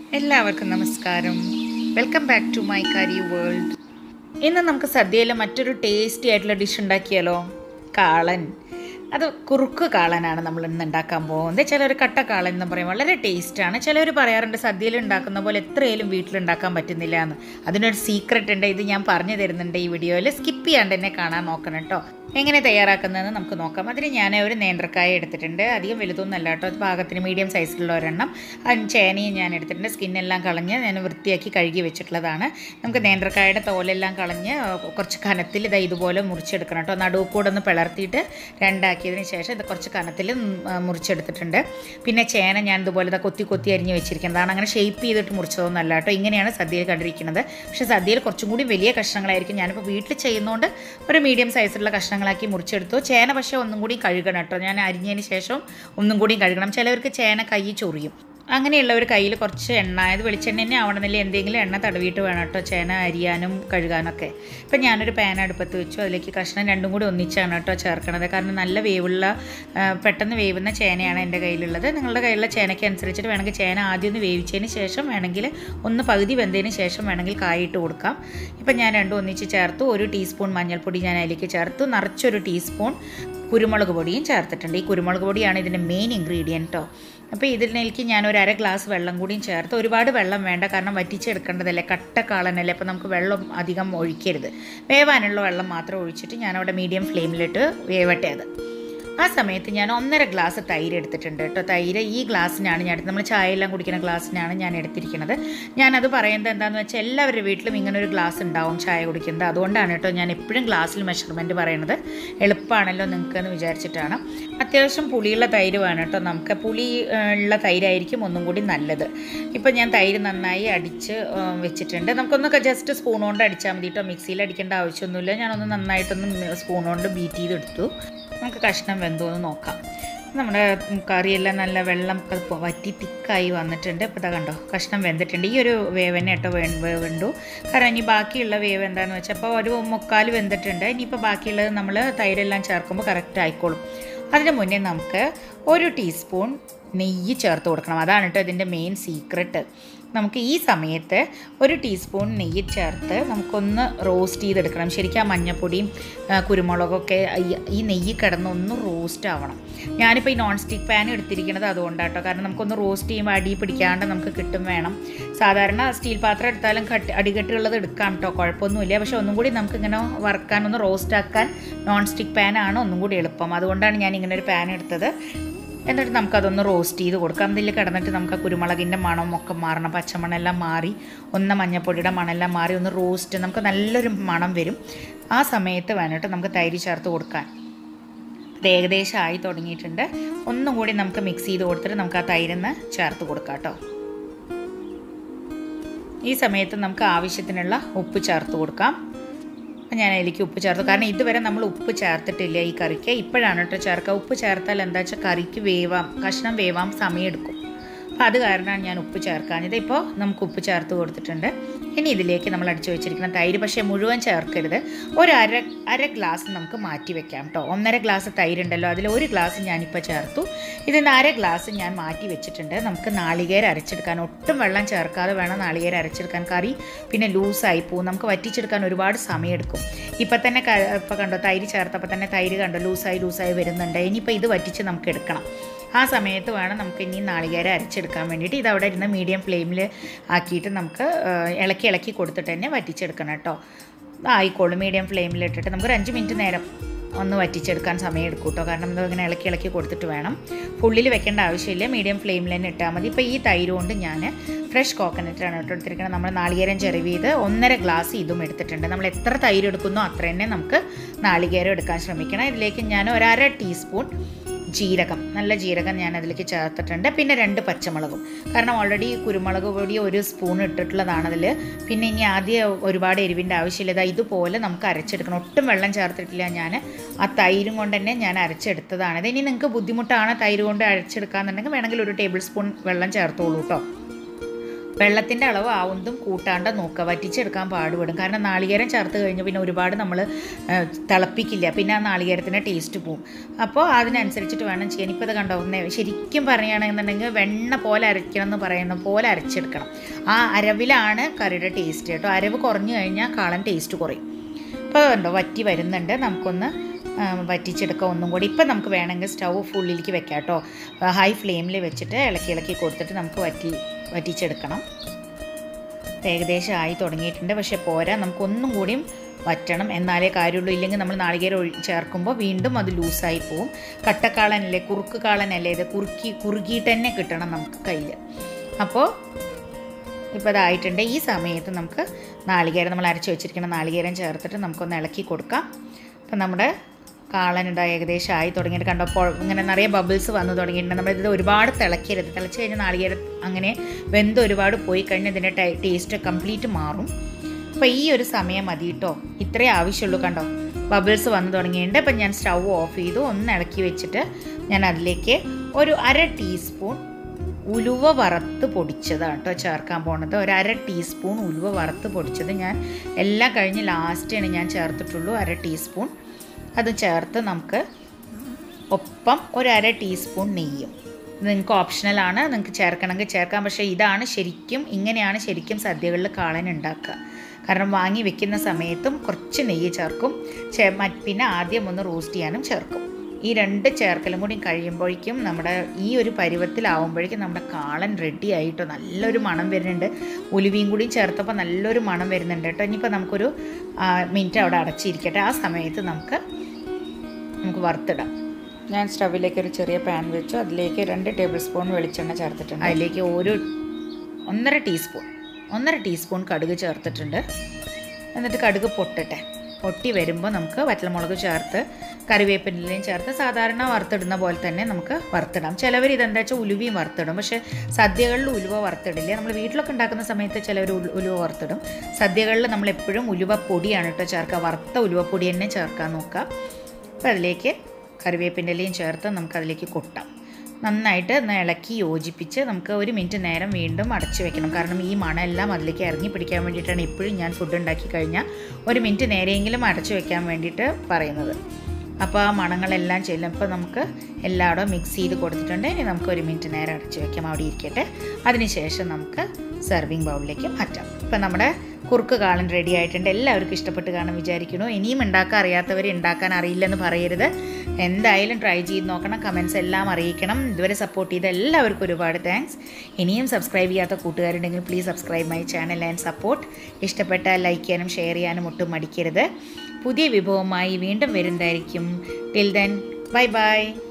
എല്ലാവർക്കും നമസ്കാരം welcome back to my curry world ഇന്ന് നമുക്ക് സദ്യയിലെ മറ്റൊരു ടേസ്റ്റി ആയിട്ടുള്ള ഡിഷ് ഉണ്ടാക്കിയാലോ കാളൻ അത് കുറുക്ക് കാളനാണ് നമ്മൾ ഇന്ന് ഉണ്ടാക്കാൻ പോകുന്നത് ചിലർ കട്ട കാളൻ എന്ന് പറയും വളരെ ടേസ്റ്റാണ് ചിലർ പറയാറുണ്ട് സദ്യയിൽ ഉണ്ടാക്കുന്ന പോലെ എത്രയായാലും വീട്ടിലുണ്ടാക്കാൻ പറ്റുന്നില്ല എന്ന് അതിനൊരു സീക്രട്ട് ഉണ്ട് ഇത് ഞാൻ പറഞ്ഞു തരുന്നുണ്ട് ഈ വീഡിയോയിൽ സ്കിപ്പ് ചെയ്യാണ്ട് എന്നെ കാണാൻ നോക്കണം കേട്ടോ എങ്ങനെ തയ്യാറാക്കുന്നതെന്ന് നമുക്ക് നോക്കാം അതിന് ഞാൻ ഒരു നേന്ത്രക്കായ എടുത്തിട്ടുണ്ട് അധികം വലുതൊന്നല്ല കേട്ടോ അത് പാകത്തിന് മീഡിയം സൈസിലുള്ള ഒരെണ്ണം അതിന് ചേനയും ഞാൻ എടുത്തിട്ടുണ്ട് സ്കിന്നെല്ലാം കളഞ്ഞ് ഞാൻ വൃത്തിയാക്കി കഴുകി വെച്ചിട്ടുള്ളതാണ് നമുക്ക് നേന്ത്രക്കായയുടെ തോലെല്ലാം കളഞ്ഞ് കുറച്ച് കനത്തിൽ ഇതാ ഇതുപോലെ മുറിച്ചെടുക്കണം കേട്ടോ നടുവ് കൂടെ ഒന്ന് പിളർത്തിയിട്ട് രണ്ടാക്കിയതിന് ശേഷം ഇത് കുറച്ച് കനത്തിൽ മുറിച്ചെടുത്തിട്ടുണ്ട് പിന്നെ ചേന ഞാൻ ഇതുപോലെ ഇതാ കൊത്തി കൊത്തി അരിഞ്ഞ് വെച്ചിരിക്കുന്നതാണ് അങ്ങനെ ഷേപ്പ് ചെയ്തിട്ട് മുറിച്ചതൊന്നല്ല കേട്ടോ ഇങ്ങനെയാണ് സദ്യയിൽ കണ്ടിരിക്കുന്നത് പക്ഷേ സദ്യയിൽ കുറച്ചും കൂടി വലിയ കഷ്ണങ്ങളായിരിക്കും ഞാനിപ്പോൾ വീട്ടിൽ ചെയ്യുന്നതുകൊണ്ട് ഒരു മീഡിയം സൈസിലുള്ള കഷ്ണങ്ങളാക്കി മുറിച്ചെടുത്തു ചേന പക്ഷേ ഒന്നും കൂടി കഴുകണം കേട്ടോ ഞാൻ അരിഞ്ഞതിന് ശേഷം ഒന്നും കൂടി കഴുകണം ചിലവർക്ക് ചേന കൈ ചൊറിയും അങ്ങനെയുള്ളവർ കയ്യിൽ കുറച്ച് എണ്ണ അതായത് വെളിച്ചെണ്ണ തന്നെ ആവണമെന്നില്ല എന്തെങ്കിലും എണ്ണ തടവിയിട്ട് വേണം കേട്ടോ ചേന അരിയാനും കഴുകാനൊക്കെ ഇപ്പം ഞാനൊരു പാൻ അടുപ്പത്ത് വെച്ചു അതിലേക്ക് കഷ്ണം രണ്ടും കൂടി ഒന്നിച്ചാണ് കേട്ടോ ചേർക്കണത് കാരണം നല്ല വേവുള്ള ആ, പെട്ടെന്ന് വേവുന്ന ചേനയാണ് എൻ്റെ കയ്യിലുള്ളത് നിങ്ങളുടെ കയ്യിലുള്ള ചേനയ്ക്ക് അനുസരിച്ചിട്ട് വേണമെങ്കിൽ ചേന ആദ്യം ഒന്ന് വേവിച്ചതിന് ശേഷം വേണമെങ്കിൽ ഒന്ന് പകുതി വെന്തതിന് ശേഷം വേണമെങ്കിൽ കായിട്ട് കൊടുക്കാം ഇപ്പം ഞാൻ രണ്ടും ഒന്നിച്ച് ചേർത്തു ഒരു ടീസ്പൂൺ മഞ്ഞൾപ്പൊടി ഞാൻ അതിലേക്ക് ചേർത്തു നിറച്ചൊരു ടീസ്പൂൺ കുരുമുളക് പൊടിയും ചേർത്തിട്ടുണ്ട് ഈ കുരുമുളക് പൊടിയാണ് ഇതിൻ്റെ മെയിൻ ഇൻഗ്രീഡിയൻറ്റ് കേട്ടോ അപ്പോൾ ഇതിലേക്ക് ഞാൻ ഒരു അര ഗ്ലാസ് വെള്ളം കൂടിയും ചേർത്ത് ഒരുപാട് വെള്ളം വേണ്ട കാരണം വറ്റിച്ചെടുക്കേണ്ടതല്ലേ കട്ടക്കാളനല്ലേ അപ്പോൾ നമുക്ക് വെള്ളം അധികം ഒഴിക്കരുത് വേവാനുള്ള വെള്ളം മാത്രം ഒഴിച്ചിട്ട് ഞാനവിടെ മീഡിയം ഫ്ലെയിമിലിട്ട് വേവട്ടെ അത് ആ സമയത്ത് ഞാൻ ഒന്നര ഗ്ലാസ് തൈര് എടുത്തിട്ടുണ്ട് കേട്ടോ തൈര് ഈ ഗ്ലാസ്സിനാണ് ഞാൻ എടുത്തത് നമ്മൾ ചായ എല്ലാം കുടിക്കുന്ന ഗ്ലാസ്സിനാണ് ഞാൻ എടുത്തിരിക്കുന്നത് ഞാനത് പറയുന്നത് എന്താണെന്ന് വെച്ചാൽ എല്ലാവരുടെ വീട്ടിലും ഇങ്ങനെ ഒരു ഗ്ലാസ് ഉണ്ടാവും ചായ കുടിക്കുന്നത് അതുകൊണ്ടാണ് കേട്ടോ ഞാൻ എപ്പോഴും ഗ്ലാസ്സിൽ മെഷർമെൻറ്റ് പറയുന്നത് എളുപ്പമാണല്ലോ നിങ്ങൾക്ക് എന്ന് വിചാരിച്ചിട്ടാണ് അത്യാവശ്യം പുളിയുള്ള തൈര് വേണം കേട്ടോ നമുക്ക് പുളി ഏഹ്, ഉള്ള തൈരായിരിക്കും ഒന്നും കൂടി നല്ലത് ഇപ്പം ഞാൻ തൈര് നന്നായി അടിച്ച് ഏഹ്, വെച്ചിട്ടുണ്ട് നമുക്കൊന്നൊക്കെ ജസ്റ്റ് സ്പൂൺ കൊണ്ട് അടിച്ചാൽ മതി കേട്ടോ മിക്സിയിൽ അടിക്കേണ്ട ആവശ്യമൊന്നുമില്ല ഞാനൊന്ന് നന്നായിട്ടൊന്ന് സ്പൂൺ കൊണ്ട് ബീറ്റ് ചെയ്തെടുത്തു നമുക്ക് കഷ്ണം വെന്തോ എന്ന് നോക്കാം നമ്മുടെ കറിയെല്ലാം നല്ല വെള്ളം ഒക്കെ പൊ- വറ്റി തിക്കായി വന്നിട്ടുണ്ട് ഇപ്പോൾ ഇതാ കണ്ടോ കഷ്ണം വെന്തിട്ടുണ്ട് ഈ ഒരു വേവനെ കേട്ടോ വേ വേണ്ടു കാരണം ഇനി ബാക്കിയുള്ള വേവ് എന്താണെന്ന് വെച്ചാൽ അപ്പോൾ ഒരു മുക്കാൽ വെന്തിട്ടുണ്ട് ഇനിയിപ്പോൾ ബാക്കിയുള്ളത് നമ്മൾ തൈരെല്ലാം ചേർക്കുമ്പോൾ കറക്റ്റ് ആയിക്കോളും അതിന് മുന്നേ നമുക്ക് ഒരു ടീസ്പൂൺ നെയ്യ് ചേർത്ത് കൊടുക്കണം അതാണ് കേട്ടോ ഇതിൻ്റെ മെയിൻ സീക്രട്ട് നമുക്ക് ഈ സമയത്ത് ഒരു ടീസ്പൂൺ നെയ്യ് ചേർത്ത് നമുക്കൊന്ന് റോസ്റ്റ് ചെയ്തെടുക്കണം ശരിക്കും ആ മഞ്ഞപ്പൊടിയും ആ, കുരുമുളകൊക്കെ ഈ- ഈ നെയ്യ് കിടന്ന് ഒന്ന് റോസ്റ്റ് ആവണം ഞാനിപ്പോൾ ഈ നോൺ സ്റ്റിക്ക് പാൻ എടുത്തിരിക്കുന്നത് അതുകൊണ്ടാട്ടോ കാരണം നമുക്കൊന്ന് റോസ്റ്റ് ചെയ്യുമ്പോൾ അടി പിടിക്കാണ്ട് നമുക്ക് കിട്ടും വേണം സാധാരണ സ്റ്റീൽ പാത്രം എടുത്താലും കട്ടി അടികെട്ടുള്ളത് എടുക്കാം കേട്ടോ കുഴപ്പമൊന്നുമില്ല പക്ഷെ ഒന്നും കൂടി നമുക്ക് ഇങ്ങനെ വറുക്കാൻ ഒന്ന് റോസ്റ്റ് ആക്കാൻ നോൺ സ്റ്റിക്ക് പാനാണ് ഒന്നും കൂടി എളുപ്പം അതുകൊണ്ടാണ് ഞാൻ ഇങ്ങനെ ഒരു പാൻ എടുത്തത് എന്നിട്ട് നമുക്കതൊന്ന് റോസ്റ്റ് ചെയ്ത് കൊടുക്കാം അതിൽ കിടന്നിട്ട് നമുക്ക് ആ കുരുമുളകിൻ്റെ മണം ഒക്കെ മാറണം പച്ചമണെല്ലാം മാറി ഒന്ന് മഞ്ഞപ്പൊടിയുടെ മണമെല്ലാം മാറി ഒന്ന് റോസ്റ്റ് നമുക്ക് നല്ലൊരു മണം വരും ആ സമയത്ത് വേണ്ടിട്ട് നമുക്ക് തൈര് ചേർത്ത് കൊടുക്കാൻ ഇത് ഏകദേശം ആയി തുടങ്ങിയിട്ടുണ്ട് ഒന്നും കൂടി നമുക്ക് മിക്സ് ചെയ്ത് കൊടുത്തിട്ട് നമുക്ക് ആ തൈരിന്ന് ചേർത്ത് കൊടുക്കാം കേട്ടോ ഈ സമയത്ത് നമുക്ക് ആവശ്യത്തിനുള്ള ഉപ്പ് ചേർത്ത് കൊടുക്കാം അപ്പം ഞാൻ അതിലേക്ക് ഉപ്പ് ചേർത്തു കാരണം ഇതുവരെ നമ്മൾ ഉപ്പ് ചേർത്തിട്ടില്ല ഈ കറിക്ക് ഇപ്പോഴാണ് കേട്ടോ ചേർക്കുക ഉപ്പ് ചേർത്താൽ എന്താ വെച്ചാൽ കറിക്ക് വേവാം കഷ്ണം വേവാൻ സമയമെടുക്കും അപ്പോൾ അത് കാരണമാണ് ഞാൻ ഉപ്പ് ചേർക്കാഞ്ഞത് ഇപ്പോൾ നമുക്ക് ഉപ്പ് ചേർത്ത് കൊടുത്തിട്ടുണ്ട് ഇനി ഇതിലേക്ക് നമ്മൾ അടിച്ചു വെച്ചിരിക്കുന്ന തൈര് പക്ഷേ മുഴുവൻ ചേർക്കരുത് ഒരു അര അര ഗ്ലാസ് നമുക്ക് മാറ്റി വെക്കാം കേട്ടോ ഒന്നര ഗ്ലാസ് തൈരുണ്ടല്ലോ അതിൽ ഒരു ഗ്ലാസ് ഞാനിപ്പോൾ ചേർത്തു ഇതിന് അര ഗ്ലാസ് ഞാൻ മാറ്റി വെച്ചിട്ടുണ്ട് നമുക്ക് നാളികേരം അരച്ചെടുക്കാൻ ഒട്ടും വെള്ളം ചേർക്കാതെ വേണം നാളികേരം അരച്ചെടുക്കാൻ കറി പിന്നെ ലൂസായി പോകും നമുക്ക് വറ്റിച്ചെടുക്കാൻ ഒരുപാട് സമയമെടുക്കും ഇപ്പം തന്നെ ക- ഇപ്പം കണ്ടോ തൈര് ചേർത്തപ്പോൾ തന്നെ തൈര് കണ്ടോ ലൂസായി ലൂസായി വരുന്നുണ്ട് ഇനിയിപ്പോൾ ഇത് വറ്റിച്ച് നമുക്ക് എടുക്കണം ആ സമയത്ത് വേണം നമുക്ക് ഇനി നാളികേരം അരച്ചെടുക്കാൻ വേണ്ടിയിട്ട് ഇത് അവിടെ ഇരുന്ന് മീഡിയം ഫ്ലെയിമിൽ ആക്കിയിട്ട് നമുക്ക് ആ, ഇളക്കി ഇളക്കി കൊടുത്തിട്ട് തന്നെ വറ്റിച്ചെടുക്കണം കേട്ടോ ആയിക്കോളും മീഡിയം ഫ്ലെയിമിൽ ഇട്ടിട്ട് നമുക്ക് ഒരു അഞ്ച് മിനിറ്റ് നേരം ഒന്ന് വറ്റിച്ചെടുക്കാൻ സമയം എടുക്കും കേട്ടോ കാരണം ഇത് ഇങ്ങനെ ഇളക്കി ഇളക്കി കൊടുത്തിട്ട് വേണം ഫുള്ളിൽ വെക്കേണ്ട ആവശ്യമില്ല മീഡിയം ഫ്ലെയിമിൽ തന്നെ ഇട്ടാൽ മതി ഇപ്പോൾ ഈ തൈര് കൊണ്ട് ഞാൻ ഫ്രഷ് കോക്കനട്ടാണ് കേട്ടോ എടുത്തിരിക്കുന്നത് നമ്മൾ നാളികേരം ചെറിവ് ചെയ്ത് ഒന്നര ഗ്ലാസ് ഇതും എടുത്തിട്ടുണ്ട് നമ്മൾ എത്ര തൈര് എടുക്കുന്നോ അത്ര തന്നെ നമുക്ക് നാളികേരം എടുക്കാൻ ശ്രമിക്കണം ഇതിലേക്ക് ഞാൻ ഒരു അര ടീസ്പൂൺ ജീരകം നല്ല ജീരകം ഞാൻ അതിലേക്ക് ചേർത്തിട്ടുണ്ട് പിന്നെ രണ്ട് പച്ചമുളകും കാരണം ഓൾറെഡി കുരുമുളക് പൊടി ഒരു സ്പൂൺ ഇട്ടിട്ടുള്ളതാണ് അതിൽ പിന്നെ ഇനി ആദ്യം ഒരുപാട് എരിവിൻ്റെ ആവശ്യമില്ല ഇതാ ഇതുപോലെ നമുക്ക് അരച്ചെടുക്കണം ഒട്ടും വെള്ളം ചേർത്തിട്ടില്ല ഞാൻ ആ തൈരും കൊണ്ട് തന്നെ ഞാൻ അരച്ചെടുത്തതാണ് ഇത് ഇനി നിങ്ങൾക്ക് ബുദ്ധിമുട്ടാണ് തൈര് കൊണ്ട് അരച്ചെടുക്കാന്നുണ്ടെങ്കിൽ വേണമെങ്കിൽ ഒരു ടേബിൾ സ്പൂൺ വെള്ളം ചേർത്തോളൂ കേട്ടോ വെള്ളത്തിൻ്റെ അളവ് ആവുന്നതും കൂട്ടാണ്ട് നോക്കുക വറ്റിച്ചെടുക്കാൻ പാടുപെടും കാരണം നാളികേരം ചേർത്ത് കഴിഞ്ഞ് പിന്നെ ഒരുപാട് നമ്മൾ തിളപ്പിക്കില്ല പിന്നെ ആ നാളികേരത്തിൻ്റെ ടേസ്റ്റ് പോവും അപ്പോൾ അതിനനുസരിച്ചിട്ട് വേണം ചെയ്യാൻ ഇപ്പോൾ ഇത് കണ്ടോ നേ- ശരിക്കും പറയുകയാണെന്നുണ്ടെങ്കിൽ വെണ്ണ പോലെ അരയ്ക്കണം എന്ന് പറയുന്ന പോലെ അരച്ചെടുക്കണം ആ അരവിലാണ് കറിയുടെ ടേസ്റ്റ് കേട്ടോ അരവ് കുറഞ്ഞു കഴിഞ്ഞാൽ കാളൻ ടേസ്റ്റ് കുറയും ഇപ്പോൾ ഉണ്ടോ വറ്റി വരുന്നുണ്ട് നമുക്കൊന്ന് ആ, വറ്റിച്ചെടുക്കാം ഒന്നും കൂടി ഇപ്പം നമുക്ക് വേണമെങ്കിൽ സ്റ്റൗ ഫുള്ളിലേക്ക് വെക്കാം കേട്ടോ ഹൈ ഫ്ലെയിമിൽ വെച്ചിട്ട് ഇളക്കി ഇളക്കി കൊടുത്തിട്ട് നമുക്ക് വറ്റി വറ്റിച്ചെടുക്കണം ഇപ്പം ഏകദേശം ആയി തുടങ്ങിയിട്ടുണ്ട് പക്ഷേ പോരാ നമുക്കൊന്നും കൂടിയും വറ്റണം എന്നാലേ കാര്യമുള്ളൂ ഇല്ലെങ്കിൽ നമ്മൾ നാളികേരം ഒഴി ചേർക്കുമ്പോൾ വീണ്ടും അത് ലൂസായി പോവും കട്ടക്കാളനല്ലേ കുറുക്ക് കാളനല്ലേ ഇത് കുറുക്കി കുറുകിയിട്ട് തന്നെ കിട്ടണം നമുക്ക് കയ്യിൽ അപ്പോൾ ഇപ്പോൾ ഇതായിട്ടുണ്ട് ഈ സമയത്ത് നമുക്ക് നാളികേരം നമ്മൾ അരച്ച് വെച്ചിരിക്കുന്ന നാളികേരം ചേർത്തിട്ട് നമുക്കൊന്ന് ഇളക്കി കൊടുക്കാം അപ്പം നമ്മുടെ കാളനുണ്ട് ഏകദേശം ആയി തുടങ്ങിയിട്ട് കണ്ടപ്പോൾ ഇങ്ങനെ നിറയെ ബബിൾസ് വന്നു തുടങ്ങിയിട്ടുണ്ട് നമ്മളിത് ഒരുപാട് തിളക്കരുത് തിളച്ച് കഴിഞ്ഞാൽ നാളികേരം അങ്ങനെ വെന്ത് ഒരുപാട് പോയി കഴിഞ്ഞാൽ ഇതിൻ്റെ ടേസ്റ്റ് കംപ്ലീറ്റ് മാറും അപ്പോൾ ഈ ഒരു സമയം മതി കേട്ടോ ഇത്രേ ആവശ്യമുള്ളൂ കണ്ടോ ബബിൾസ് വന്നു തുടങ്ങിയിട്ടുണ്ട് അപ്പം ഞാൻ സ്റ്റൗ ഓഫ് ചെയ്തു ഒന്ന് ഇളക്കി വെച്ചിട്ട് ഞാൻ അതിലേക്ക് ഒരു അര ടീസ്പൂൺ ഉലുവ വറുത്ത് പൊടിച്ചതാണ് കേട്ടോ ചേർക്കാൻ പോണത് ഒരു അര ടീസ്പൂൺ ഉലുവ വറുത്ത് പൊടിച്ചത് ഞാൻ എല്ലാം കഴിഞ്ഞ് ലാസ്റ്റാണ് ഞാൻ ചേർത്തിട്ടുള്ളൂ അര ടീസ്പൂൺ അത് ചേർത്ത് നമുക്ക് ഒപ്പം ഒരു അര ടീസ്പൂൺ നെയ്യും ഇത് നിങ്ങൾക്ക് ഓപ്ഷണലാണ് നിങ്ങൾക്ക് ചേർക്കണമെങ്കിൽ ചേർക്കാം പക്ഷേ ഇതാണ് ശരിക്കും ഇങ്ങനെയാണ് ശരിക്കും സദ്യകളിൽ കാളൻ ഉണ്ടാക്കുക കാരണം വാങ്ങി വെക്കുന്ന സമയത്തും കുറച്ച് നെയ്യ് ചേർക്കും ചേ മറ്റ് പിന്നെ ആദ്യം ഒന്ന് റോസ്റ്റ് ചെയ്യാനും ചേർക്കും ഈ രണ്ട് ചേർക്കലും കൂടി കഴിയുമ്പോഴേക്കും നമ്മുടെ ഈ ഒരു പരുവത്തിലാവുമ്പോഴേക്കും നമ്മുടെ കാളൻ റെഡി ആയിട്ടോ നല്ലൊരു മണം വരുന്നുണ്ട് ഉലുവയും കൂടി ചേർത്തപ്പോൾ നല്ലൊരു മണം വരുന്നുണ്ട് കേട്ടോ ഇനിയിപ്പോൾ നമുക്കൊരു മിനിറ്റ് അവിടെ അടച്ചിരിക്കട്ടെ ആ സമയത്ത് നമുക്ക് നമുക്ക് വറുത്തിടാം ഞാൻ സ്റ്റവിലേക്ക് ഒരു ചെറിയ പാൻ വെച്ചു അതിലേക്ക് രണ്ട് ടേബിൾ സ്പൂൺ വെളിച്ചെണ്ണ ചേർത്തിട്ടുണ്ട് അതിലേക്ക് ഒരു ഒന്നര ടീസ്പൂൺ ഒന്നര ടീസ്പൂൺ കടുക് ചേർത്തിട്ടുണ്ട് എന്നിട്ട് കടുക് പൊട്ടട്ടെ പൊട്ടി വരുമ്പോൾ നമുക്ക് വറ്റൽമുളക് ചേർത്ത് കറിവേപ്പിൻ്റെയും ചേർത്ത് സാധാരണ വറുത്തിടുന്ന പോലെ തന്നെ നമുക്ക് വറുത്തിടാം ചിലവർ ഇതെന്താ വെച്ചാൽ ഉലുവയും വറുത്തിടും പക്ഷേ സദ്യകളിൽ ഉലുവ വറുത്തിടില്ല നമ്മൾ വീട്ടിലൊക്കെ ഉണ്ടാക്കുന്ന സമയത്ത് ചിലവർ ഉലു- ഉലുവ വറുത്തിടും സദ്യകളിൽ നമ്മൾ എപ്പോഴും ഉലുവ പൊടിയാണ് കേട്ടോ ചേർക്കുക വറുത്ത ഉലുവപ്പൊടി തന്നെ ചേർക്കാൻ നോക്കുക അപ്പോൾ അതിലേക്ക് കറിവേപ്പിൻ്റെ ഇലയും ചേർത്ത് നമുക്ക് അതിലേക്ക് കൊട്ടാം നന്നായിട്ട് ഒന്ന് ഇളക്കി യോജിപ്പിച്ച് നമുക്ക് ഒരു മിനിറ്റ് നേരം വീണ്ടും അടച്ചു വെക്കണം കാരണം ഈ മണമെല്ലാം അതിലേക്ക് ഇറങ്ങി പിടിക്കാൻ വേണ്ടിയിട്ടാണ് ഇപ്പോഴും ഞാൻ ഫുഡ് ഉണ്ടാക്കി കഴിഞ്ഞാൽ ഒരു മിനിറ്റ് നേരെയെങ്കിലും അടച്ചു വെക്കാൻ വേണ്ടിയിട്ട് പറയുന്നത് അപ്പോൾ ആ മണങ്ങളെല്ലാം ചെല്ലും അപ്പോൾ നമുക്ക് എല്ലായിടവും മിക്സ് ചെയ്ത് കൊടുത്തിട്ടുണ്ട് ഇനി നമുക്ക് ഒരു മിനിറ്റ് നേരം അടച്ചു വെക്കാം അവിടെ ഇരിക്കട്ടെ അതിനുശേഷം നമുക്ക് സെർവിങ് ബൗളിലേക്ക് മാറ്റാം ഇപ്പം നമ്മുടെ കുറുക്ക് കാളൻ റെഡി ആയിട്ടുണ്ട് എല്ലാവർക്കും ഇഷ്ടപ്പെട്ട് കാണാൻ വിചാരിക്കുന്നു ഇനിയും ഉണ്ടാക്കാൻ അറിയാത്തവർ ഉണ്ടാക്കാൻ അറിയില്ലെന്ന് പറയരുത് എന്തായാലും ട്രൈ ചെയ്ത് നോക്കണം കമൻസ് എല്ലാം അറിയിക്കണം ഇതുവരെ സപ്പോർട്ട് ചെയ്ത എല്ലാവർക്കും ഒരുപാട് താങ്ക്സ് ഇനിയും സബ്സ്ക്രൈബ് ചെയ്യാത്ത കൂട്ടുകാരുണ്ടെങ്കിൽ please subscribe my channel and support ഇഷ്ടപ്പെട്ടാൽ ലൈക്ക് ചെയ്യാനും ഷെയർ ചെയ്യാനും ഒട്ടും മടിക്കരുത് പുതിയ വിഭവമായി വീണ്ടും വരുന്നതായിരിക്കും ടിൽ ദെൻ ബൈ ബൈ